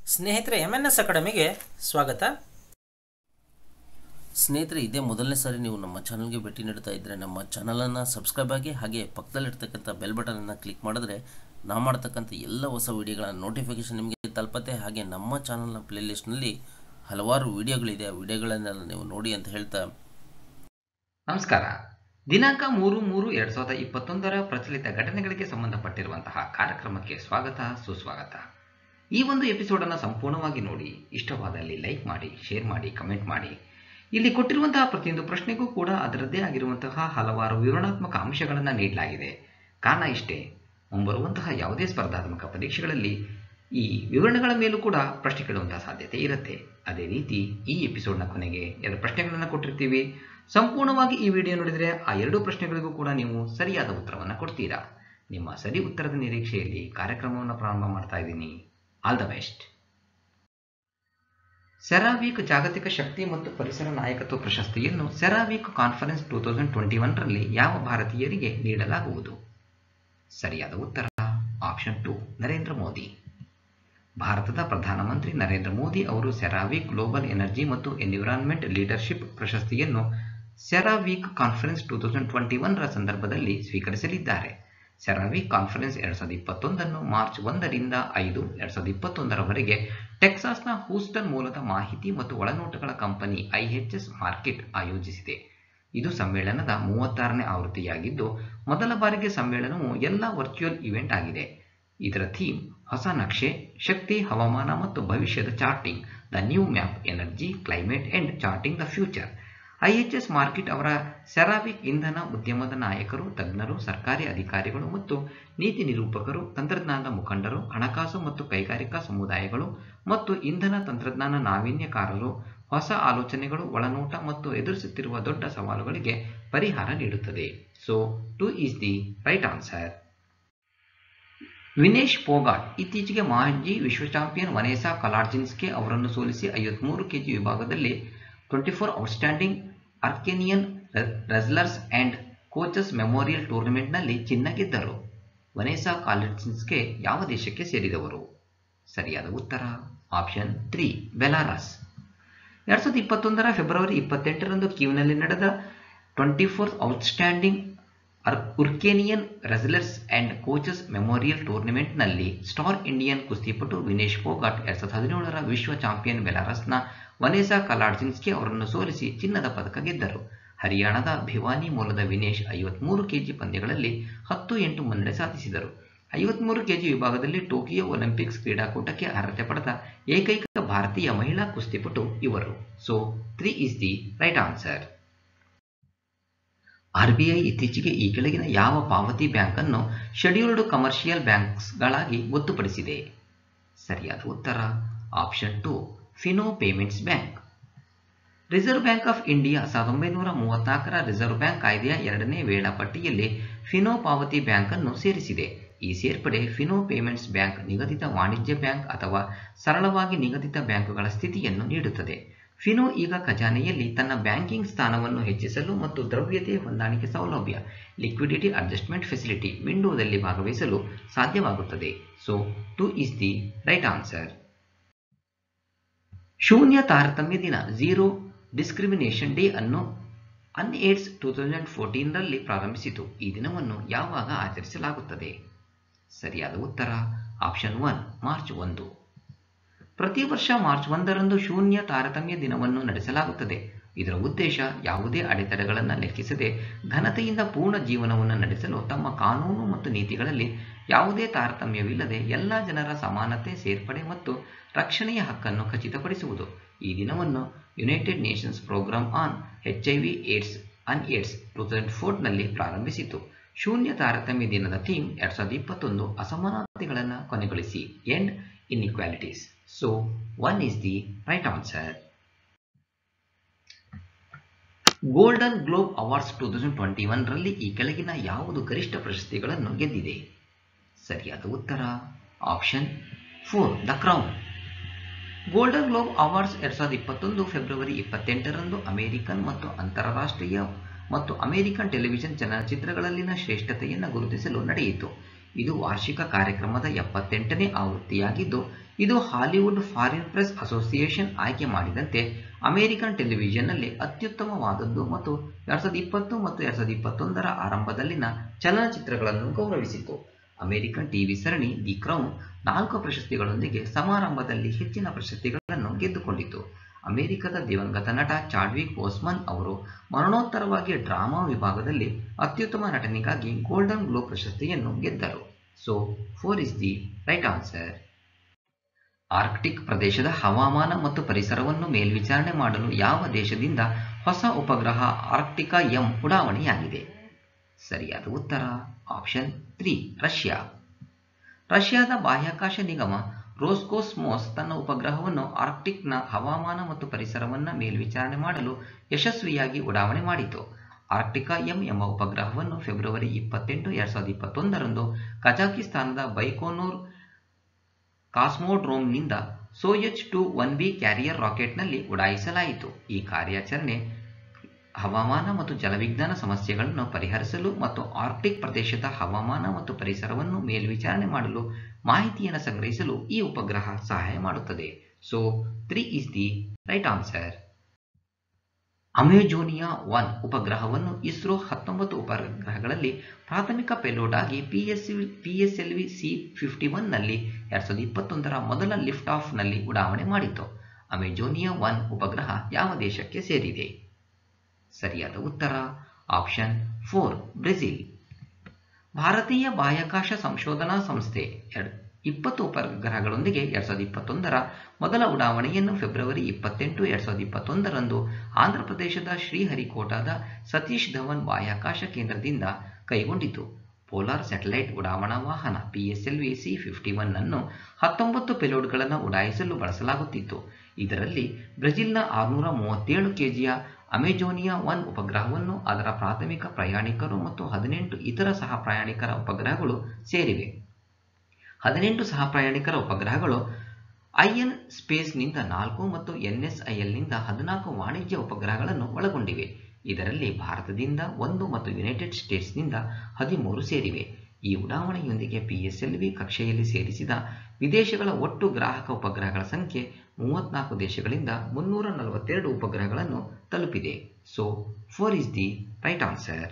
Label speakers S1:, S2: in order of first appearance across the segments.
S1: ಸ್ನೇಹಿತರೆ M N S ಅಕಾಡೆಮಿಗೆ ಸ್ವಾಗತ
S2: ಸ್ನೇಹಿತರೆ ಇದೇ ಮೊದಲನೇ ಸಾರಿ ನೀವು ನಮ್ಮ ಚಾನಲ್ಗೆ ಭೇಟಿ ನೀಡ್ತಾ ಇದ್ದರೆ ನಮ್ಮ ಚಾನಲನ್ನು ಸಬ್ಸ್ಕ್ರೈಬ್ ಆಗಿ ಹಾಗೆ ಪಕ್ಕದಲ್ಲಿರ್ತಕ್ಕಂಥ ಬೆಲ್ ಬಟನನ್ನು ಕ್ಲಿಕ್ ಮಾಡಿದ್ರೆ ನಾವು ಮಾಡ್ತಕ್ಕಂಥ ಎಲ್ಲ ಹೊಸ ವಿಡಿಯೋಗಳ ನೋಟಿಫಿಕೇಷನ್ ನಿಮಗೆ ತಲುಪತ್ತೆ ಹಾಗೆ ನಮ್ಮ ಚಾನಲ್ನ ಪ್ಲೇಲಿಸ್ಟ್ನಲ್ಲಿ ಹಲವಾರು ವಿಡಿಯೋಗಳಿದೆ ಆ ವಿಡಿಯೋಗಳನ್ನೆಲ್ಲ ನೀವು ನೋಡಿ ಅಂತ ಹೇಳ್ತಾ
S3: ನಮಸ್ಕಾರ ದಿನಾಂಕ ಮೂರು ಮೂರು ಎರಡ್ ಸಾವಿರದ ಇಪ್ಪತ್ತೊಂದರ ಪ್ರಚಲಿತ ಘಟನೆಗಳಿಗೆ ಸಂಬಂಧಪಟ್ಟಿರುವಂತಹ ಕಾರ್ಯಕ್ರಮಕ್ಕೆ ಸ್ವಾಗತ ಸುಸ್ವಾಗತ ಈ ಒಂದು ಎಪಿಸೋಡ್ ಅನ್ನು ಸಂಪೂರ್ಣವಾಗಿ ನೋಡಿ ಇಷ್ಟವಾದಲ್ಲಿ ಲೈಕ್ ಮಾಡಿ ಶೇರ್ ಮಾಡಿ ಕಮೆಂಟ್ ಮಾಡಿ ಇಲ್ಲಿ ಕೊಟ್ಟಿರುವಂತಹ ಪ್ರತಿಯೊಂದು ಪ್ರಶ್ನೆಗೂ ಕೂಡ ಅದರದ್ದೇ ಆಗಿರುವಂತಹ ಹಲವಾರು ವಿವರಣಾತ್ಮಕ ಅಂಶಗಳನ್ನು ನೀಡಲಾಗಿದೆ ಕಾರಣ ಇಷ್ಟೇ ಮುಂಬರುವಂತಹ ಯಾವುದೇ ಸ್ಪರ್ಧಾತ್ಮಕ ಪರೀಕ್ಷೆಗಳಲ್ಲಿ ಈ ವಿವರಣೆಗಳ ಮೇಲೂ ಕೂಡ ಪ್ರಶ್ನೆ ಕೇಳುವಂತಹ ಸಾಧ್ಯತೆ ಇರುತ್ತೆ ಅದೇ ರೀತಿ ಈ ಎಪಿಸೋಡ್ನ ಕೊನೆಗೆ ಎರಡು ಪ್ರಶ್ನೆಗಳನ್ನು ಕೊಟ್ಟಿರ್ತೀವಿ ಸಂಪೂರ್ಣವಾಗಿ ಈ ವಿಡಿಯೋ ನೋಡಿದರೆ ಆ ಎರಡು ಪ್ರಶ್ನೆಗಳಿಗೂ ಕೂಡ ನೀವು ಸರಿಯಾದ ಉತ್ತರವನ್ನು ಕೊಡ್ತೀರಾ ನಿಮ್ಮ ಸರಿ ಉತ್ತರದ ನಿರೀಕ್ಷೆಯಲ್ಲಿ ಕಾರ್ಯಕ್ರಮವನ್ನು ಪ್ರಾರಂಭ ಮಾಡ್ತಾ ಇದ್ದೀನಿ ಆಲ್ ದ ಬೆಸ್ಟ್ ಸೆರಾವೀಕ್ ಜಾಗತಿಕ ಶಕ್ತಿ ಮತ್ತು ಪರಿಸರ ನಾಯಕತ್ವ ಪ್ರಶಸ್ತಿಯನ್ನು CERAWeek conference two thousand twenty ಒನ್ರಲ್ಲಿ ಯಾವ ಭಾರತೀಯರಿಗೆ ನೀಡಲಾಗುವುದು ಸರಿಯಾದ ಉತ್ತರ ಆಪ್ಷನ್ ಟು ನರೇಂದ್ರ ಮೋದಿ ಭಾರತದ ಪ್ರಧಾನಮಂತ್ರಿ ನರೇಂದ್ರ ಮೋದಿ ಅವರು ಸೆರಾವಿಕ್ ಗ್ಲೋಬಲ್ ಎನರ್ಜಿ ಮತ್ತು ಎನ್ವಿರಾನ್ಮೆಂಟ್ ಲೀಡರ್ಶಿಪ್ ಪ್ರಶಸ್ತಿಯನ್ನು CERAWeek conference two thousand twenty ಒನ್ರ ಸಂದರ್ಭದಲ್ಲಿ ಸ್ವೀಕರಿಸಲಿದ್ದಾರೆ ಸೆರಾವಿಕ್ ಕಾನ್ಫರೆನ್ಸ್ ಎರಡ್ ಸಾವಿರದ ಇಪ್ಪತ್ತೊಂದನ್ನು ಮಾರ್ಚ್ ಒಂದರಿಂದ ಐದು ಎರಡ್ ಸಾವಿರದ ಇಪ್ಪತ್ತೊಂದರವರೆಗೆ ಟೆಕ್ಸಾಸ್ನ ಹೂಸ್ಟನ್ ಮೂಲದ ಮಾಹಿತಿ ಮತ್ತು ಒಳನೋಟಗಳ ಕಂಪನಿ ಐಎಚ್ಎಸ್ ಮಾರ್ಕೆಟ್ ಆಯೋಜಿಸಿದೆ ಇದು ಸಮ್ಮೇಳನದ ಮೂವತ್ತಾರನೇ ಆವೃತ್ತಿಯಾಗಿದ್ದು ಮೊದಲ ಬಾರಿಗೆ ಸಮ್ಮೇಳನವು ಎಲ್ಲ ವರ್ಚುವಲ್ ಇವೆಂಟ್ ಆಗಿದೆ ಇದರ ಥೀಮ್ ಹೊಸ ನಕ್ಷೆ ಶಕ್ತಿ ಹವಾಮಾನ ಮತ್ತು ಭವಿಷ್ಯದ charting the new map energy climate and charting the future IHS Markit ಅವರ ಸೆರಾವಿಕ್ ಇಂಧನ ಉದ್ಯಮದ ನಾಯಕರು ತಜ್ಞರು ಸರ್ಕಾರಿ ಅಧಿಕಾರಿಗಳು ಮತ್ತು ನೀತಿ ನಿರೂಪಕರು ತಂತ್ರಜ್ಞಾನದ ಮುಖಂಡರು ಹಣಕಾಸು ಮತ್ತು ಕೈಗಾರಿಕಾ ಸಮುದಾಯಗಳು ಮತ್ತು ಇಂಧನ ತಂತ್ರಜ್ಞಾನ ನಾವೀನ್ಯಕಾರರು ಹೊಸ ಆಲೋಚನೆಗಳು ಒಳನೋಟ ಮತ್ತು ಎದುರಿಸುತ್ತಿರುವ ದೊಡ್ಡ ಸವಾಲುಗಳಿಗೆ ಪರಿಹಾರ ನೀಡುತ್ತದೆ so two is the right answer Vinesh Phogat ಇತ್ತೀಚೆಗೆ ಮಾಜಿ ವಿಶ್ವ ಚಾಂಪಿಯನ್ ವನೇಸಾ ಕಲಾರ್ಜಿನ್ಸ್ಕೆ ಅವರನ್ನು ಸೋಲಿಸಿ ಐವತ್ಮೂರು ಕೆಜಿ ವಿಭಾಗದಲ್ಲಿ ಟ್ವೆಂಟಿ ಫೋರ್ ಔಟ್ಸ್ಟ್ಯಾಂಡಿಂಗ್ ಅರ್ಕೆನಿಯನ್ ರೆಸ್ಲರ್ಸ್ ಅಂಡ್ ಕೋಚಸ್ ಮೆಮೋರಿಯಲ್ ಟೂರ್ನಮೆಂಟ್ನಲ್ಲಿ ಚಿನ್ನ ಗೆದ್ದರು ವನೇಸಾ ಕಾಲರ್ಜಿನ್ಸ್ಗೆ ಯಾವ ದೇಶಕ್ಕೆ ಸೇರಿದವರು ಸರಿಯಾದ ಉತ್ತರ ಆಪ್ಷನ್ ತ್ರೀ ಬೆಲಾರಸ್ ಎರಡ್ ಸಾವಿರದ ಇಪ್ಪತ್ತೊಂದರ ಫೆಬ್ರವರಿ ಇಪ್ಪತ್ತೆಂಟರಂದು ಕೀವ್ನಲ್ಲಿ ನಡೆದ ಟ್ವೆಂಟಿ ಫೋರ್ತ್ ಔಟ್ಸ್ಟ್ಯಾಂಡಿಂಗ್ ಉರ್ಕೇನಿಯನ್ ರೆಸ್ಲರ್ಸ್ ಅಂಡ್ ಕೋಚಸ್ ಮೆಮೋರಿಯಲ್ ಟೂರ್ನಮೆಂಟ್ನಲ್ಲಿ ಸ್ಟಾರ್ ಇಂಡಿಯನ್ ಕುಸ್ತಿಪಟು ವಿನೇಶ್ ಫೋಗಾಟ್ ಎರಡ್ ಸಾವಿರದ ಹದಿನೇಳರ ವಿಶ್ವ ಚಾಂಪಿಯನ್ ಬೆಲಾರಸ್ನ ವನೇಸಾ ಕಲಾಡ್ಜಿನ್ಸ್ಕಿ ಅವರನ್ನು ಸೋಲಿಸಿ ಚಿನ್ನದ ಪದಕ ಗೆದ್ದರು ಹರಿಯಾಣದ ಭಿವಾನಿ ಮೂಲದ ವಿನೇಶ್ ಐವತ್ಮೂರು ಕೆಜಿ ಪಂದ್ಯಗಳಲ್ಲಿ ಹತ್ತು ಎಂಟು ಮುನ್ನಡೆ ಸಾಧಿಸಿದರು ಐವತ್ಮೂರು ಕೆಜಿ ವಿಭಾಗದಲ್ಲಿ ಟೋಕಿಯೋ ಒಲಿಂಪಿಕ್ಸ್ ಕ್ರೀಡಾಕೂಟಕ್ಕೆ ಅರ್ಹತೆ ಪಡೆದ ಏಕೈಕ ಭಾರತೀಯ ಮಹಿಳಾ ಕುಸ್ತಿಪಟು ಇವರು so three is the right answer RBI ಇತ್ತೀಚೆಗೆ ಈ ಕೆಳಗಿನ ಯಾವ ಪಾವತಿ ಬ್ಯಾಂಕ್ ಅನ್ನು ಶೆಡ್ಯೂಲ್ಡ್ ಕಮರ್ಷಿಯಲ್ ಬ್ಯಾಂಕ್ಸ್ಗಳಾಗಿ ಗೊತ್ತುಪಡಿಸಿದೆ ಸರಿಯಾದ ಉತ್ತರ option two Fino Payments Bank Reserve Bank of India ಸಾವಿರದ ಒಂಬೈನೂರ ಮೂವತ್ನಾಲ್ಕರ ರಿಸರ್ವ್ ಬ್ಯಾಂಕ್ ಕಾಯ್ದೆಯ ಎರಡನೇ ವೇಳಾಪಟ್ಟಿಯಲ್ಲಿ ಫಿನೋ ಪಾವತಿ ಬ್ಯಾಂಕ್ ಅನ್ನು ಸೇರಿಸಿದೆ ಈ ಸೇರ್ಪಡೆ ಫಿನೋ ಪೇಮೆಂಟ್ಸ್ ಬ್ಯಾಂಕ್ ನಿಗದಿತ ವಾಣಿಜ್ಯ ಬ್ಯಾಂಕ್ ಅಥವಾ ಸರಳವಾಗಿ ನಿಗದಿತ ಬ್ಯಾಂಕುಗಳ ಸ್ಥಿತಿಯನ್ನು ನೀಡುತ್ತದೆ ಫಿನೋ ಈಗ ಖಜಾನೆಯಲ್ಲಿ ತನ್ನ ಬ್ಯಾಂಕಿಂಗ್ ಸ್ಥಾನವನ್ನು ಹೆಚ್ಚಿಸಲು ಮತ್ತು ದ್ರವ್ಯತೆ ಹೊಂದಾಣಿಕೆ ಸೌಲಭ್ಯ ಲಿಕ್ವಿಡಿಟಿ ಅಡ್ಜಸ್ಟ್ಮೆಂಟ್ ಫೆಸಿಲಿಟಿ ವಿಂಡೋದಲ್ಲಿ ಭಾಗವಹಿಸಲು ಸಾಧ್ಯವಾಗುತ್ತದೆ so two is the right answer ಶೂನ್ಯ ತಾರತಮ್ಯ ದಿನ ಝೀರೋ ಡಿಸ್ಕ್ರಿಮಿನೇಷನ್ ಡೇ ಅನ್ನು ಅನ್ಏಡ್ಸ್ ಟೂ ತೌಸಂಡ್ ಫೋರ್ಟೀನ್ರಲ್ಲಿ ಪ್ರಾರಂಭಿಸಿತು ಈ ದಿನವನ್ನು ಯಾವಾಗ ಆಚರಿಸಲಾಗುತ್ತದೆ ಸರಿಯಾದ ಉತ್ತರ ಆಪ್ಷನ್ ಒನ್ ಮಾರ್ಚ್ ಒಂದು ಪ್ರತಿ ವರ್ಷ ಮಾರ್ಚ್ ಒಂದರಂದು ಶೂನ್ಯ ತಾರತಮ್ಯ ದಿನವನ್ನು ನಡೆಸಲಾಗುತ್ತದೆ ಇದರ ಉದ್ದೇಶ ಯಾವುದೇ ಅಡೆತಡೆಗಳನ್ನು ಲೆಕ್ಕಿಸದೆ ಘನತೆಯಿಂದ ಪೂರ್ಣ ಜೀವನವನ್ನು ನಡೆಸಲು ತಮ್ಮ ಕಾನೂನು ಮತ್ತು ನೀತಿಗಳಲ್ಲಿ ಯಾವುದೇ ತಾರತಮ್ಯವಿಲ್ಲದೆ ಎಲ್ಲ ಜನರ ಸಮಾನತೆ ಸೇರ್ಪಡೆ ಮತ್ತು ರಕ್ಷಣೆಯ ಹಕ್ಕನ್ನು ಖಚಿತಪಡಿಸುವುದು ಈ ದಿನವನ್ನು United Nations programme on HIV AIDS UNAIDS two thousand ಫೋರ್ನಲ್ಲಿ ಪ್ರಾರಂಭಿಸಿತು ಶೂನ್ಯ ತಾರತಮ್ಯ ದಿನದ ಥೀಮ್ ಎರಡ್ ಸಾವಿರದ ಇಪ್ಪತ್ತೊಂದು ಅಸಮಾನತೆಗಳನ್ನು ಕೊನೆಗೊಳಿಸಿ end inequalities so one is the right answer Golden Globe Awards two thousand twenty ಒನ್ರಲ್ಲಿ ಈ ಕೆಳಗಿನ ಯಾವುದು ಗರಿಷ್ಠ ಪ್ರಶಸ್ತಿಗಳನ್ನು ಗೆದ್ದಿದೆ ಸರಿಯಾದ ಉತ್ತರ option four the Crown Golden Globe Awards ಎರಡ್ ಸಾವಿರದ ಇಪ್ಪತ್ತೊಂದು ಫೆಬ್ರವರಿ ಇಪ್ಪತ್ತೆಂಟರಂದು ಅಮೆರಿಕನ್ ಮತ್ತು ಅಂತಾರಾಷ್ಟ್ರೀಯ ಮತ್ತು ಅಮೆರಿಕನ್ ಟೆಲಿವಿಷನ್ ಚಲನಚಿತ್ರಗಳಲ್ಲಿನ ಶ್ರೇಷ್ಠತೆಯನ್ನು ಗುರುತಿಸಲು ನಡೆಯಿತು ಇದು ವಾರ್ಷಿಕ ಕಾರ್ಯಕ್ರಮದ ಎಪ್ಪತ್ತೆಂಟನೇ ಆವೃತ್ತಿಯಾಗಿದ್ದು ಇದು ಹಾಲಿವುಡ್ ಫಾರಿನ್ ಪ್ರೆಸ್ ಅಸೋಸಿಯೇಷನ್ ಆಯ್ಕೆ ಮಾಡಿದಂತೆ ಅಮೆರಿಕನ್ ಟೆಲಿವಿಷನ್ನಲ್ಲಿ ಅತ್ಯುತ್ತಮವಾದದ್ದು ಮತ್ತು ಎರಡ್ ಸಾವಿರದ ಇಪ್ಪತ್ತು ಮತ್ತು ಎರಡ್ ಸಾವಿರದ ಇಪ್ಪತ್ತೊಂದರ ಆರಂಭದಲ್ಲಿನ ಚಲನಚಿತ್ರಗಳನ್ನು ಗೌರವಿಸಿತು ಅಮೆರಿಕನ್ ಟಿವಿ ಸರಣಿ ದಿ ಕ್ರೌನ್ ನಾಲ್ಕು ಪ್ರಶಸ್ತಿಗಳೊಂದಿಗೆ ಸಮಾರಂಭದಲ್ಲಿ ಹೆಚ್ಚಿನ ಪ್ರಶಸ್ತಿಗಳನ್ನು ಗೆದ್ದುಕೊಂಡಿತು ಅಮೆರಿಕದ ದಿವಂಗತ ನಟ ಚಾಡ್ವಿಕ್ ಓಸ್ಮನ್ ಅವರು ಮರಣೋತ್ತರವಾಗಿ ಡ್ರಾಮಾ ವಿಭಾಗದಲ್ಲಿ ಅತ್ಯುತ್ತಮ ನಟನಿಗಾಗಿ ಗೋಲ್ಡನ್ ಗ್ಲೋಬ್ ಪ್ರಶಸ್ತಿಯನ್ನು ಗೆದ್ದರು so four is the right answer Arctic ಪ್ರದೇಶದ ಹವಾಮಾನ ಮತ್ತು ಪರಿಸರವನ್ನು ಮೇಲ್ವಿಚಾರಣೆ ಮಾಡಲು ಯಾವ ದೇಶದಿಂದ ಹೊಸ ಉಪಗ್ರಹ ಆರ್ಕ್ಟಿಕಾ ಎಂ ಉಡಾವಣೆಯಾಗಿದೆ ಸರಿಯಾದ ಉತ್ತರ ಆಪ್ಷನ್ ತ್ರೀ ರಷ್ಯಾ ರಷ್ಯಾದ ಬಾಹ್ಯಾಕಾಶ ನಿಗಮ ರೋಸ್ಕೋಸ್ಮೋಸ್ ತನ್ನ ಉಪಗ್ರಹವನ್ನು ಆರ್ಕ್ಟಿಕ್ನ ಹವಾಮಾನ ಮತ್ತು ಪರಿಸರವನ್ನು ಮೇಲ್ವಿಚಾರಣೆ ಮಾಡಲು ಯಶಸ್ವಿಯಾಗಿ ಉಡಾವಣೆ ಮಾಡಿತು ಆರ್ಕ್ಟಿಕಾ ಎಂ ಎಂಬ ಉಪಗ್ರಹವನ್ನು ಫೆಬ್ರವರಿ ಇಪ್ಪತ್ತೆಂಟು ಎರಡ್ ಸಾವಿರದ ಇಪ್ಪತ್ತೊಂದರಂದು ಕಜಾಕಿಸ್ತಾನದ ಬೈಕೋನೂರ್ ಕಾಸ್ಮೋಡ್ರೋಮ್ನಿಂದ Soyuz two one B carrier ರಾಕೆಟ್ನಲ್ಲಿ ಉಡಾಯಿಸಲಾಯಿತು ಈ ಕಾರ್ಯಾಚರಣೆ ಹವಾಮಾನ ಮತ್ತು ಜಲವಿಜ್ಞಾನ ಸಮಸ್ಯೆಗಳನ್ನು ಪರಿಹರಿಸಲು ಮತ್ತು ಆರ್ಕ್ಟಿಕ್ ಪ್ರದೇಶದ ಹವಾಮಾನ ಮತ್ತು ಪರಿಸರವನ್ನು ಮೇಲ್ವಿಚಾರಣೆ ಮಾಡಲು ಮಾಹಿತಿಯನ್ನು ಸಂಗ್ರಹಿಸಲು ಈ ಉಪಗ್ರಹ ಸಹಾಯ ಮಾಡುತ್ತದೆ so three is the right answer Amazonia one ಉಪಗ್ರಹವನ್ನು ಇಸ್ರೋ ಹತ್ತೊಂಬತ್ತು ಉಪಗ್ರಹಗಳಲ್ಲಿ ಪ್ರಾಥಮಿಕ ಪೆಲೋಡ್ ಆಗಿ ಪಿಎಸ್ಎಲ್ ಪಿಎಸ್ಎಲ್ವಿ ಸಿ ಫಿಫ್ಟಿ ಒನ್ನಲ್ಲಿ ಎರಡ್ ಸಾವಿರದ ಇಪ್ಪತ್ತೊಂದರ ಮೊದಲ ಲಿಫ್ಟ್ ಆಫ್ನಲ್ಲಿ ಉಡಾವಣೆ ಮಾಡಿತು ಅಮೆಜೋನಿಯಾ ಒನ್ ಉಪಗ್ರಹ ಯಾವ ದೇಶಕ್ಕೆ ಸೇರಿದೆ ಸರಿಯಾದ ಉತ್ತರ ಆಪ್ಷನ್ ಫೋರ್ ಬ್ರೆಜಿಲ್ ಭಾರತೀಯ ಬಾಹ್ಯಾಕಾಶ ಸಂಶೋಧನಾ ಸಂಸ್ಥೆ ಎರಡ್ ಇಪ್ಪತ್ತು ಉಪಗ್ರಹಗಳೊಂದಿಗೆ ಎರಡ್ ಸಾವಿರದ ಇಪ್ಪತ್ತೊಂದರ ಮೊದಲ ಉಡಾವಣೆಯನ್ನು ಫೆಬ್ರವರಿ ಇಪ್ಪತ್ತೆಂಟು ಎರಡ್ ಸಾವಿರದ ಇಪ್ಪತ್ತೊಂದರಂದು ಆಂಧ್ರಪ್ರದೇಶದ ಶ್ರೀಹರಿಕೋಟಾದ ಸತೀಶ್ ಧವನ್ ಬಾಹ್ಯಾಕಾಶ ಕೇಂದ್ರದಿಂದ ಕೈಗೊಂಡಿತು ಪೋಲಾರ್ ಸ್ಯಾಟಲೈಟ್ ಉಡಾವಣಾ ವಾಹನ ಪಿಎಸ್ಎಲ್ವಿ ಸಿ ಫಿಫ್ಟಿ ಒನ್ ಅನ್ನು ಹತ್ತೊಂಬತ್ತು ಪೆಲೋಡ್ಗಳನ್ನು ಉಡಾಯಿಸಲು ಬಳಸಲಾಗುತ್ತಿತ್ತು ಇದರಲ್ಲಿ ಬ್ರೆಜಿಲ್ನ ಆರುನೂರ ಮೂವತ್ತೇಳು ಕೆಜಿಯ ಅಮೆಜೋನಿಯಾ ಒನ್ ಉಪಗ್ರಹವನ್ನು ಅದರ ಪ್ರಾಥಮಿಕ ಪ್ರಯಾಣಿಕರು ಮತ್ತು ಹದಿನೆಂಟು ಇತರ ಸಹ ಪ್ರಯಾಣಿಕರ ಉಪಗ್ರಹಗಳು ಸೇರಿವೆ ಹದಿನೆಂಟು ಸಹ ಪ್ರಯಾಣಿಕರ ಉಪಗ್ರಹಗಳು ಐಎನ್ ಸ್ಪೇಸ್ನಿಂದ ನಾಲ್ಕು ಮತ್ತು ಎನ್ಎಸ್ಐಎಲ್ನಿಂದ ಹದಿನಾಲ್ಕು ವಾಣಿಜ್ಯ ಉಪಗ್ರಹಗಳನ್ನು ಒಳಗೊಂಡಿವೆ ಇದರಲ್ಲಿ ಭಾರತದಿಂದ ಒಂದು ಮತ್ತು ಯುನೈಟೆಡ್ ಸ್ಟೇಟ್ಸ್ನಿಂದ ಹದಿಮೂರು ಸೇರಿವೆ ಈ ಉಡಾವಣೆಯೊಂದಿಗೆ ಪಿಎಸ್ಎಲ್ವಿ ಕಕ್ಷೆಯಲ್ಲಿ ಸೇರಿಸಿದ ವಿದೇಶಗಳ ಒಟ್ಟು ಗ್ರಾಹಕ ಉಪಗ್ರಹಗಳ ಸಂಖ್ಯೆ ಮೂವತ್ನಾಲ್ಕು ದೇಶಗಳಿಂದ ಮುನ್ನೂರ ನಲವತ್ತೆರಡು ಉಪಗ್ರಹಗಳನ್ನು ತಲುಪಿದೆ so four is the right answer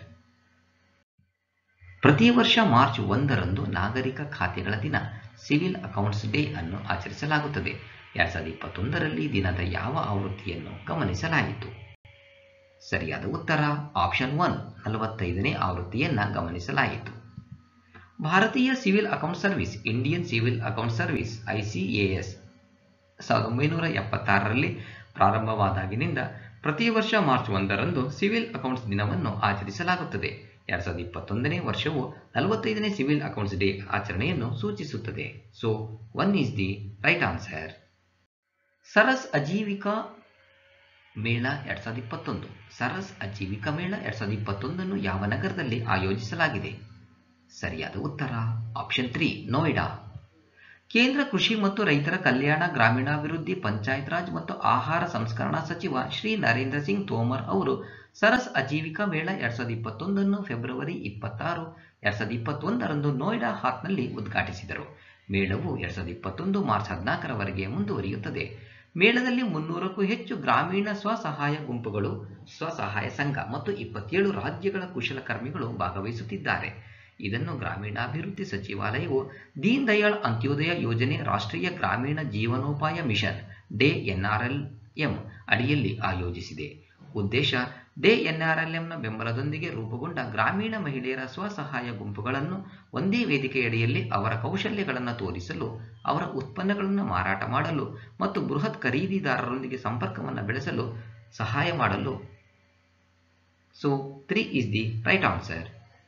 S3: ಪ್ರತಿ ವರ್ಷ ಮಾರ್ಚ್ ಒಂದರಂದು ನಾಗರಿಕ ಖಾತೆಗಳ ದಿನ ಸಿವಿಲ್ ಅಕೌಂಟ್ಸ್ ಡೇ ಅನ್ನು ಆಚರಿಸಲಾಗುತ್ತದೆ ಎರಡ್ ಸಾವಿರದ ಇಪ್ಪತ್ತೊಂದರಲ್ಲಿ ದಿನದ ಯಾವ ಆವೃತ್ತಿಯನ್ನು ಗಮನಿಸಲಾಯಿತು ಸರಿಯಾದ ಉತ್ತರ ಆಪ್ಷನ್ ಒನ್ ನಲವತ್ತೈದನೇ ಆವೃತ್ತಿಯನ್ನ ಗಮನಿಸಲಾಯಿತು ಭಾರತೀಯ Civil Account Service Indian Civil Account Service ICAS ಸಾವಿರದ ಒಂಬೈನೂರ ಎಪ್ಪತ್ತಾರರಲ್ಲಿ ಪ್ರಾರಂಭವಾದಾಗಿನಿಂದ ಪ್ರತಿ ವರ್ಷ ಮಾರ್ಚ್ ಒಂದರಂದು ಸಿವಿಲ್ ಅಕೌಂಟ್ಸ್ ದಿನವನ್ನು ಆಚರಿಸಲಾಗುತ್ತದೆ ಎರಡ್ ಸಾವಿರದ ಇಪ್ಪತ್ತೊಂದನೇ ವರ್ಷವು ನಲವತ್ತೈದನೇ ಸಿವಿಲ್ ಅಕೌಂಟ್ಸ್ ಡೇ ಆಚರಣೆಯನ್ನು ಸೂಚಿಸುತ್ತದೆ so one is the right answer Saras Aajeevika Mela ಎರಡ್ ಸಾವಿರದ ಇಪ್ಪತ್ತೊಂದು ಸರಸ್ ಅಜೀವಿಕಾ ಮೇಳ ಎರಡ್ ಸಾವಿರದ ಇಪ್ಪತ್ತೊಂದನ್ನು ಯಾವ ನಗರದಲ್ಲಿ ಆಯೋಜಿಸಲಾಗಿದೆ ಸರಿಯಾದ ಉತ್ತರ ಆಪ್ಷನ್ ತ್ರೀ ನೋಯ್ಡಾ ಕೇಂದ್ರ ಕೃಷಿ ಮತ್ತು ರೈತರ ಕಲ್ಯಾಣ ಗ್ರಾಮೀಣಾಭಿವೃದ್ಧಿ ಪಂಚಾಯತ್ ರಾಜ್ ಮತ್ತು ಆಹಾರ ಸಂಸ್ಕರಣಾ ಸಚಿವ ಶ್ರೀ ನರೇಂದ್ರ ಸಿಂಗ್ ತೋಮರ್ ಅವರು ಸರಸ್ ಅಜೀವಿಕಾ ಮೇಳ ಎರಡ್ ಸಾವಿರದ ಇಪ್ಪತ್ತೊಂದನ್ನು ಫೆಬ್ರವರಿ ಇಪ್ಪತ್ತಾರು ಎರಡ್ ಸಾವಿರದ ಇಪ್ಪತ್ತೊಂದರಂದು ನೋಯ್ಡಾ ಹಾತ್ನಲ್ಲಿ ಉದ್ಘಾಟಿಸಿದರು ಮೇಳವು ಎರಡ್ ಸಾವಿರದ ಇಪ್ಪತ್ತೊಂದು ಮಾರ್ಚ್ ಹದಿನಾಲ್ಕರವರೆಗೆ ಮುಂದುವರಿಯುತ್ತದೆ ಮೇಳದಲ್ಲಿ ಮುನ್ನೂರಕ್ಕೂ ಹೆಚ್ಚು ಗ್ರಾಮೀಣ ಸ್ವಸಹಾಯ ಗುಂಪುಗಳು ಸ್ವಸಹಾಯ ಸಂಘ ಮತ್ತು ಇಪ್ಪತ್ತೇಳು ರಾಜ್ಯಗಳ ಕುಶಲಕರ್ಮಿಗಳು ಭಾಗವಹಿಸುತ್ತಿದ್ದಾರೆ ಇದನ್ನು ಗ್ರಾಮೀಣಾಭಿವೃದ್ಧಿ ಸಚಿವಾಲಯವು ದೀನ್ ದಯಾಳ್ ಅಂತ್ಯೋದಯ ಯೋಜನೆ ರಾಷ್ಟ್ರೀಯ ಗ್ರಾಮೀಣ ಜೀವನೋಪಾಯ ಮಿಷನ್ ಡೇ ಎನ್ಆರ್ಎಲ್ಎಂ ಅಡಿಯಲ್ಲಿ ಆಯೋಜಿಸಿದೆ ಉದ್ದೇಶ ಡೇ ಎನ್ಆರ್ಎಲ್ಎಂನ ಬೆಂಬಲದೊಂದಿಗೆ ರೂಪುಗೊಂಡ ಗ್ರಾಮೀಣ ಮಹಿಳೆಯರ ಸ್ವಸಹಾಯ ಗುಂಪುಗಳನ್ನು ಒಂದೇ ವೇದಿಕೆಯಡಿಯಲ್ಲಿ ಅವರ ಕೌಶಲ್ಯಗಳನ್ನು ತೋರಿಸಲು ಅವರ ಉತ್ಪನ್ನಗಳನ್ನು ಮಾರಾಟ ಮಾಡಲು ಮತ್ತು ಬೃಹತ್ ಖರೀದಿದಾರರೊಂದಿಗೆ ಸಂಪರ್ಕವನ್ನು ಬೆಳೆಸಲು ಸಹಾಯ ಮಾಡಲು so three is the right answer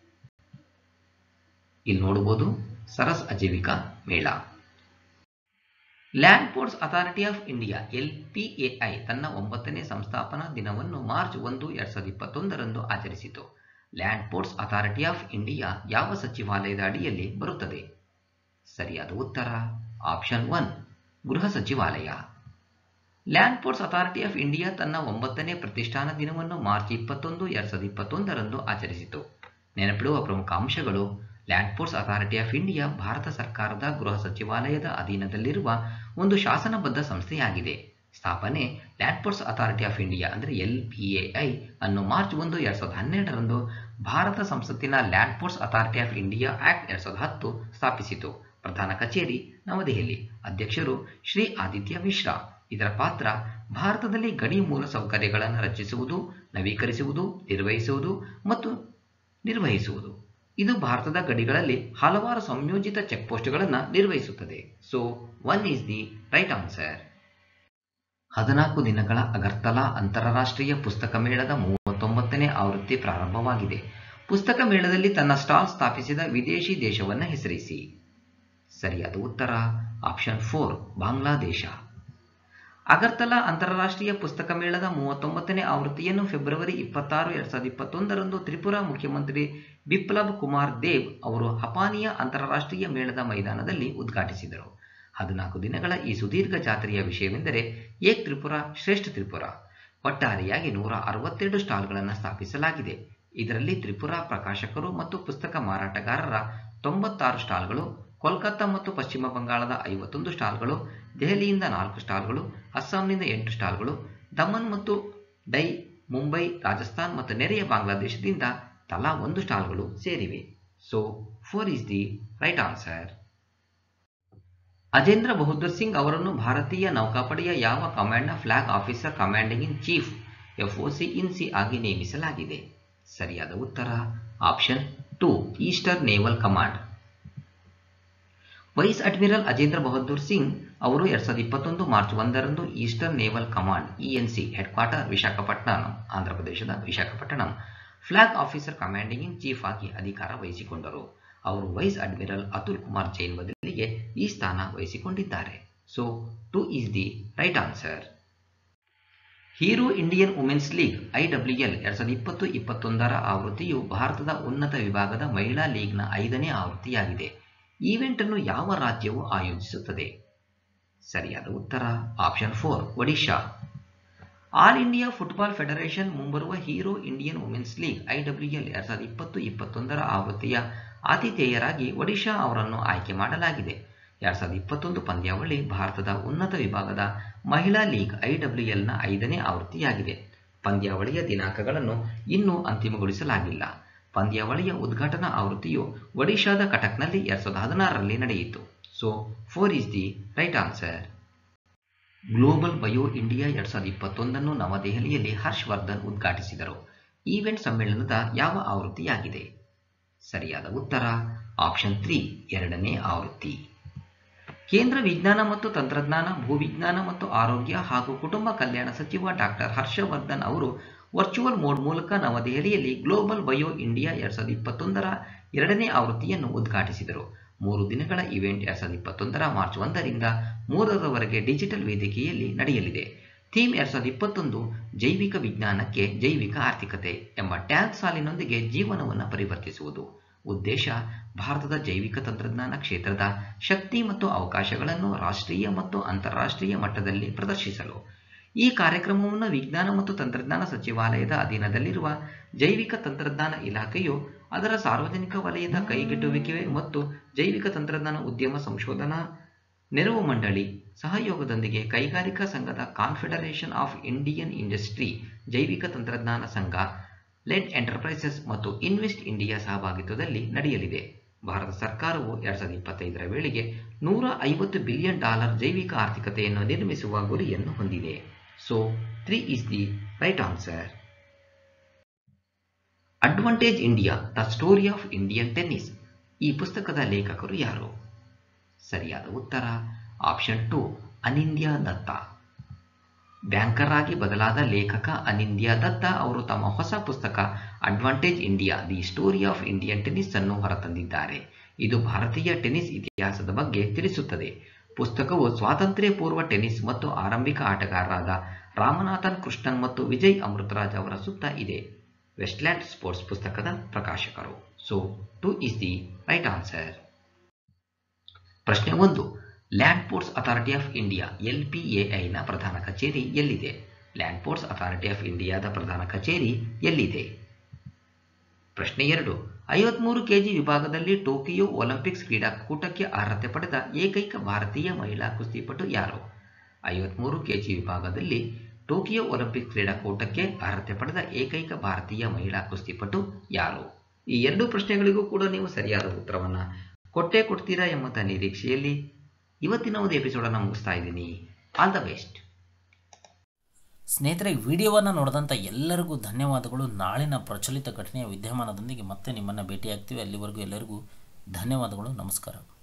S3: ಇಲ್ಲಿ ನೋಡಬಹುದು Saras Aajeevika Mela Land Ports Authority of India LPAI ತನ್ನ ಒಂಬತ್ತನೇ ಸಂಸ್ಥಾಪನಾ ದಿನವನ್ನು ಮಾರ್ಚ್ ಒಂದು ಎರಡ್ ಸಾವಿರದ ಇಪ್ಪತ್ತೊಂದರಂದು ಆಚರಿಸಿತು Land Ports Authority of India ಯಾವ ಸಚಿವಾಲಯದ ಅಡಿಯಲ್ಲಿ ಬರುತ್ತದೆ ಸರಿಯಾದ ಉತ್ತರ ಆಪ್ಷನ್ ಒನ್ ಗೃಹ ಸಚಿವಾಲಯ Land Ports Authority of India ತನ್ನ ಒಂಬತ್ತನೇ ಪ್ರತಿಷ್ಠಾನ ದಿನವನ್ನು ಮಾರ್ಚ್ ಇಪ್ಪತ್ತೊಂದು ಎರಡ್ ಸಾವಿರದ ಇಪ್ಪತ್ತೊಂದರಂದು ಆಚರಿಸಿತು ನೆನಪಿಡುವ ಪ್ರಮುಖ ಅಂಶಗಳು Land Ports Authority of India ಭಾರತ ಸರ್ಕಾರದ ಗೃಹ ಸಚಿವಾಲಯದ ಅಧೀನದಲ್ಲಿರುವ ಒಂದು ಶಾಸನಬದ್ಧ ಸಂಸ್ಥೆಯಾಗಿದೆ ಸ್ಥಾಪನೆ Land Ports Authority of India ಅಂದರೆ ಎಲ್ ಪಿ ಎಐ ಅನ್ನು ಮಾರ್ಚ್ ಒಂದು ಎರಡ್ ಸಾವಿರದ ಹನ್ನೆರಡರಂದು ಭಾರತ ಸಂಸತ್ತಿನ Land Ports Authority of India act ಎರಡ್ ಸಾವಿರದ ಹತ್ತು ಸ್ಥಾಪಿಸಿತು ಪ್ರಧಾನ ಕಚೇರಿ ನವದೆಹಲಿ ಅಧ್ಯಕ್ಷರು ಶ್ರೀ ಆದಿತ್ಯ ಮಿಶ್ರಾ ಇದರ ಪಾತ್ರ ಭಾರತದಲ್ಲಿ ಗಣಿ ಮೂಲ ಸೌಕರ್ಯಗಳನ್ನು ರಚಿಸುವುದು ನವೀಕರಿಸುವುದು ನಿರ್ವಹಿಸುವುದು ಮತ್ತು ನಿರ್ವಹಿಸುವುದು ಇದು ಭಾರತದ ಗಡಿಗಳಲ್ಲಿ ಹಲವಾರು ಸಂಯೋಜಿತ ಚೆಕ್ ಪೋಸ್ಟ್ಗಳನ್ನು ನಿರ್ವಹಿಸುತ್ತದೆ so one is the right answer ಹದಿನಾಲ್ಕು ದಿನಗಳ ಅಗರ್ತಲಾ ಅಂತಾರಾಷ್ಟ್ರೀಯ ಪುಸ್ತಕ ಮೇಳದ ಮೂವತ್ತೊಂಬತ್ತನೇ ಆವೃತ್ತಿ ಪ್ರಾರಂಭವಾಗಿದೆ ಪುಸ್ತಕ ಮೇಳದಲ್ಲಿ ತನ್ನ ಸ್ಟಾಲ್ ಸ್ಥಾಪಿಸಿದ ವಿದೇಶಿ ದೇಶವನ್ನು ಹೆಸರಿಸಿ ಸರಿಯಾದ ಉತ್ತರ ಆಪ್ಷನ್ ಫೋರ್ ಬಾಂಗ್ಲಾದೇಶ ಅಗರ್ತಲಾ ಅಂತಾರಾಷ್ಟ್ರೀಯ ಪುಸ್ತಕ ಮೇಳದ ಮೂವತ್ತೊಂಬತ್ತನೇ ಆವೃತ್ತಿಯನ್ನು ಫೆಬ್ರವರಿ ಇಪ್ಪತ್ತಾರು ಎರಡ್ ಸಾವಿರದ ಇಪ್ಪತ್ತೊಂದರಂದು ತ್ರಿಪುರಾ ಮುಖ್ಯಮಂತ್ರಿ ಬಿಪ್ಲಬ್ ಕುಮಾರ್ ದೇವ್ ಅವರು ಹಪಾನಿಯ ಅಂತಾರಾಷ್ಟ್ರೀಯ ಮೇಳದ ಮೈದಾನದಲ್ಲಿ ಉದ್ಘಾಟಿಸಿದರು ಹದಿನಾಲ್ಕು ದಿನಗಳ ಈ ಸುದೀರ್ಘ ಜಾತ್ರೆಯ ವಿಷಯವೆಂದರೆ ಏಕ್ ತ್ರಿಪುರ ಶ್ರೇಷ್ಠ ತ್ರಿಪುರ ಒಟ್ಟಾರೆಯಾಗಿ ನೂರ ಅರವತ್ತೆರಡು ಸ್ಟಾಲ್ಗಳನ್ನು ಸ್ಥಾಪಿಸಲಾಗಿದೆ ಇದರಲ್ಲಿ ತ್ರಿಪುರಾ ಪ್ರಕಾಶಕರು ಮತ್ತು ಪುಸ್ತಕ ಮಾರಾಟಗಾರರ ತೊಂಬತ್ತಾರು ಸ್ಟಾಲ್ಗಳು ಕೋಲ್ಕತ್ತಾ ಮತ್ತು ಪಶ್ಚಿಮ ಬಂಗಾಳದ ಐವತ್ತೊಂದು ಸ್ಟಾಲ್ಗಳು ದೆಹಲಿಯಿಂದ ನಾಲ್ಕು ಸ್ಟಾಲ್ಗಳು ಅಸ್ಸಾಂನಿಂದ ಎಂಟು ಸ್ಟಾಲ್ಗಳು ದಮನ್ ಮತ್ತು ಡೈ ಮುಂಬೈ ರಾಜಸ್ಥಾನ್ ಮತ್ತು ನೆರೆಯ ಬಾಂಗ್ಲಾದೇಶದಿಂದ ತಲಾ ಒಂದು ಸ್ಟಾಲ್ಗಳು ಸೇರಿವೆ so four is the right answer Ajendra Bahadur Singh ಅವರನ್ನು ಭಾರತೀಯ ನೌಕಾಪಡೆಯ ಯಾವ ಕಮಾಂಡ್ನ flag officer commanding in chief FOC in C ಆಗಿ ನೇಮಿಸಲಾಗಿದೆ ಸರಿಯಾದ ಉತ್ತರ option two Eastern Naval Command vice admiral Ajendra Bahadur Singh ಅವರು ಎರಡ್ ಸಾವಿರದ ಇಪ್ಪತ್ತೊಂದು ಮಾರ್ಚ್ ಒಂದರಂದು Eastern Naval Command ENC headquarter Visakhapatnam ಆಂಧ್ರಪ್ರದೇಶದ Visakhapatnam flag officer commanding in chief ಆಗಿ ಅಧಿಕಾರ ವಹಿಸಿಕೊಂಡರು ಅವರು ವೈಸ್ ಅಡ್ಮಿರಲ್ ಅತುಲ್ ಕುಮಾರ್ ಜೈನ್ ಬದಲಿಗೆ ಈ ಸ್ಥಾನ ವಹಿಸಿಕೊಂಡಿದ್ದಾರೆ so two is the right answer Hero Indian Women's League IWL ಎರಡ್ ಸಾವಿರದ ಇಪ್ಪತ್ತು ಇಪ್ಪತ್ತೊಂದರ ಆವೃತ್ತಿಯು ಭಾರತದ ಉನ್ನತ ವಿಭಾಗದ ಮಹಿಳಾ ಲೀಗ್ನ ಐದನೇ ಆವೃತ್ತಿಯಾಗಿದೆ ಈವೆಂಟ್ ಅನ್ನು ಯಾವ ರಾಜ್ಯವು ಆಯೋಜಿಸುತ್ತದೆ ಸರಿಯಾದ ಉತ್ತರ option four Odisha All India Football Federation ಮುಂಬರುವ Hero Indian Women's League IWL ಎರಡ್ ಸಾವಿರದ ಇಪ್ಪತ್ತು ಇಪ್ಪತ್ತೊಂದರ ಆವೃತ್ತಿಯ ಆತಿಥೇಯರಾಗಿ ಒಡಿಶಾ ಅವರನ್ನು ಆಯ್ಕೆ ಮಾಡಲಾಗಿದೆ ಎರಡ್ ಸಾವಿರದ ಇಪ್ಪತ್ತೊಂದು ಪಂದ್ಯಾವಳಿ ಭಾರತದ ಉನ್ನತ ವಿಭಾಗದ ಮಹಿಳಾ ಲೀಗ್ ಐಡಬ್ಲ್ಯೂಎಲ್ನ ಐದನೇ ಆವೃತ್ತಿಯಾಗಿದೆ ಪಂದ್ಯಾವಳಿಯ ದಿನಾಂಕಗಳನ್ನು ಇನ್ನೂ ಅಂತಿಮಗೊಳಿಸಲಾಗಿಲ್ಲ ಪಂದ್ಯಾವಳಿಯ ಉದ್ಘಾಟನಾ ಆವೃತ್ತಿಯು ಒಡಿಶಾದ ಕಟಕ್ನಲ್ಲಿ ಎರಡ್ ಸಾವಿರದ ಹದಿನಾರರಲ್ಲಿ ನಡೆಯಿತು so four is the right answer Global Bio India ಎರಡ್ ಸಾವಿರದ ಇಪ್ಪತ್ತೊಂದನ್ನು ನವದೆಹಲಿಯಲ್ಲಿ ಹರ್ಷವರ್ಧನ್ ಉದ್ಘಾಟಿಸಿದರು ಈವೆಂಟ್ ಸಮ್ಮೇಳನದ ಯಾವ ಆವೃತ್ತಿಯಾಗಿದೆ ಸರಿಯಾದ ಉತ್ತರ ಆಪ್ಷನ್ ತ್ರೀ ಎರಡನೇ ಆವೃತ್ತಿ ಕೇಂದ್ರ ವಿಜ್ಞಾನ ಮತ್ತು ತಂತ್ರಜ್ಞಾನ ಭೂವಿಜ್ಞಾನ ಮತ್ತು ಆರೋಗ್ಯ ಹಾಗೂ ಕುಟುಂಬ ಕಲ್ಯಾಣ ಸಚಿವ ಡಾಕ್ಟರ್ ಹರ್ಷವರ್ಧನ್ ಅವರು ವರ್ಚುವಲ್ ಮೋಡ್ ಮೂಲಕ ನವದೆಹಲಿಯಲ್ಲಿ ಗ್ಲೋಬಲ್ ಬಯೋ ಇಂಡಿಯಾ ಎರಡ್ ಸಾವಿರದ ಇಪ್ಪತ್ತೊಂದರ ಎರಡನೇ ಆವೃತ್ತಿಯನ್ನು ಉದ್ಘಾಟಿಸಿದರು ಮೂರು ದಿನಗಳ ಇವೆಂಟ್ ಎರಡ್ ಸಾವಿರದ ಇಪ್ಪತ್ತೊಂದರ ಮಾರ್ಚ್ ಒಂದರಿಂದ ಮೂರರವರೆಗೆ ಡಿಜಿಟಲ್ ವೇದಿಕೆಯಲ್ಲಿ ನಡೆಯಲಿದೆ ಥೀಮ್ ಎರಡ್ ಸಾವಿರದ ಇಪ್ಪತ್ತೊಂದು ಜೈವಿಕ ವಿಜ್ಞಾನಕ್ಕೆ ಜೈವಿಕ ಆರ್ಥಿಕತೆ ಎಂಬ ಟ್ಯಾಗ್ ಸಾಲಿನೊಂದಿಗೆ ಜೀವನವನ್ನು ಪರಿವರ್ತಿಸುವುದು ಉದ್ದೇಶ ಭಾರತದ ಜೈವಿಕ ತಂತ್ರಜ್ಞಾನ ಕ್ಷೇತ್ರದ ಶಕ್ತಿ ಮತ್ತು ಅವಕಾಶಗಳನ್ನು ರಾಷ್ಟ್ರೀಯ ಮತ್ತು ಅಂತಾರಾಷ್ಟ್ರೀಯ ಮಟ್ಟದಲ್ಲಿ ಪ್ರದರ್ಶಿಸಲು ಈ ಕಾರ್ಯಕ್ರಮವನ್ನು ವಿಜ್ಞಾನ ಮತ್ತು ತಂತ್ರಜ್ಞಾನ ಸಚಿವಾಲಯದ ಅಧೀನದಲ್ಲಿರುವ ಜೈವಿಕ ತಂತ್ರಜ್ಞಾನ ಇಲಾಖೆಯು ಅದರ ಸಾರ್ವಜನಿಕ ವಲಯದ ಕೈಗೆಟುವಿಕೆ ಮತ್ತು ಜೈವಿಕ ತಂತ್ರಜ್ಞಾನ ಉದ್ಯಮ ಸಂಶೋಧನಾ ನೆರವು ಮಂಡಳಿ ಸಹಯೋಗದೊಂದಿಗೆ ಕೈಗಾರಿಕಾ ಸಂಘದ ಕಾನ್ಫೆಡರೇಷನ್ ಆಫ್ ಇಂಡಿಯನ್ ಇಂಡಸ್ಟ್ರಿ ಜೈವಿಕ ತಂತ್ರಜ್ಞಾನ ಸಂಘ ಲೆಡ್ ಎಂಟರ್ಪ್ರೈಸಸ್ ಮತ್ತು ಇನ್ವೆಸ್ಟ್ ಇಂಡಿಯಾ ಸಹಭಾಗಿತ್ವದಲ್ಲಿ ನಡೆಯಲಿದೆ ಭಾರತ ಸರ್ಕಾರವು ಎರಡ್ ಸಾವಿರದ ಇಪ್ಪತ್ತೈದರ ವೇಳೆಗೆ ನೂರ ಐವತ್ತು ಬಿಲಿಯನ್ ಡಾಲರ್ ಜೈವಿಕ ಆರ್ಥಿಕತೆಯನ್ನು ನಿರ್ಮಿಸುವ ಗುರಿಯನ್ನು ಹೊಂದಿದೆ so three is the right answer Advantage India the story of Indian tennis ಈ ಪುಸ್ತಕದ ಲೇಖಕರು ಯಾರು ಸರಿಯಾದ ಉತ್ತರ option two Anindya Dutta banker ಆಗಿ ಬದಲಾದ ಲೇಖಕ ಅನಿಂದ್ಯ ದತ್ತ ಅವರು ತಮ್ಮ ಹೊಸ ಪುಸ್ತಕ Advantage India the story of Indian tennis ಅನ್ನು ಹೊರತಂದಿದ್ದಾರೆ ಇದು ಭಾರತೀಯ ಟೆನ್ನಿಸ್ ಇತಿಹಾಸದ ಬಗ್ಗೆ ತಿಳಿಸುತ್ತದೆ ಪುಸ್ತಕವು ಸ್ವಾತಂತ್ರ್ಯ ಪೂರ್ವ ಟೆನ್ನಿಸ್ ಮತ್ತು ಆರಂಭಿಕ ಆಟಗಾರರಾದ ರಾಮನಾಥನ್ ಕೃಷ್ಣನ್ ಮತ್ತು ವಿಜಯ್ ಅಮೃತರಾಜ್ ಅವರ ಸುತ್ತ ಇದೆ ವೆಸ್ಟ್ಲ್ಯಾಂಡ್ ಸ್ಪೋರ್ಟ್ಸ್ ಪುಸ್ತಕದ ಪ್ರಕಾಶಕರು so two is the right answer ಪ್ರಶ್ನೆ ಒಂದು Land Ports Authority of India ಎಲ್ಪಿಎಐನ ಪ್ರಧಾನ ಕಚೇರಿ ಎಲ್ಲಿದೆ ಲ್ಯಾಂಡ್ ಪೋರ್ಟ್ಸ್ ಅಥಾರಿಟಿ ಆಫ್ ಇಂಡಿಯಾದ ಪ್ರಧಾನ ಕಚೇರಿ ಎಲ್ಲಿದೆ ಪ್ರಶ್ನೆ ಎರಡು ಐವತ್ಮೂರು ಕೆಜಿ ವಿಭಾಗದಲ್ಲಿ ಟೋಕಿಯೋ ಒಲಿಂಪಿಕ್ಸ್ ಕ್ರೀಡಾಕೂಟಕ್ಕೆ ಅರ್ಹತೆ ಪಡೆದ ಏಕೈಕ ಭಾರತೀಯ ಮಹಿಳಾ ಕುಸ್ತಿಪಟು ಯಾರು ಐವತ್ಮೂರು ಕೆಜಿ ವಿಭಾಗದಲ್ಲಿ ಟೋಕಿಯೋ ಒಲಿಂಪಿಕ್ಸ್ ಕ್ರೀಡಾಕೂಟಕ್ಕೆ ಅರ್ಹತೆ ಪಡೆದ ಏಕೈಕ ಭಾರತೀಯ ಮಹಿಳಾ ಕುಸ್ತಿಪಟು ಯಾರು ಈ ಎರಡು ಪ್ರಶ್ನೆಗಳಿಗೂ ಕೂಡ ನೀವು ಸರಿಯಾದ ಉತ್ತರವನ್ನು ಕೊಟ್ಟೇ ಕೊಡ್ತೀರಾ ಎಂಬಂಥ ನಿರೀಕ್ಷೆಯಲ್ಲಿ ಇವತ್ತಿನ ಒಂದು ಎಪಿಸೋಡನ್ನು ಮುಗಿಸ್ತಾ ಇದ್ದೀನಿ ಆಲ್ ದ ಬೆಸ್ಟ್
S1: ಸ್ನೇಹಿತರೆ ವಿಡಿಯೋವನ್ನು ನೋಡಿದಂಥ ಎಲ್ಲರಿಗೂ ಧನ್ಯವಾದಗಳು ನಾಳಿನ ಪ್ರಚಲಿತ ಘಟನೆಯ ವಿದ್ಯಮಾನದೊಂದಿಗೆ ಮತ್ತೆ ನಿಮ್ಮನ್ನು ಭೇಟಿಯಾಗ್ತೀವಿ ಅಲ್ಲಿವರೆಗೂ ಎಲ್ಲರಿಗೂ ಧನ್ಯವಾದಗಳು ನಮಸ್ಕಾರ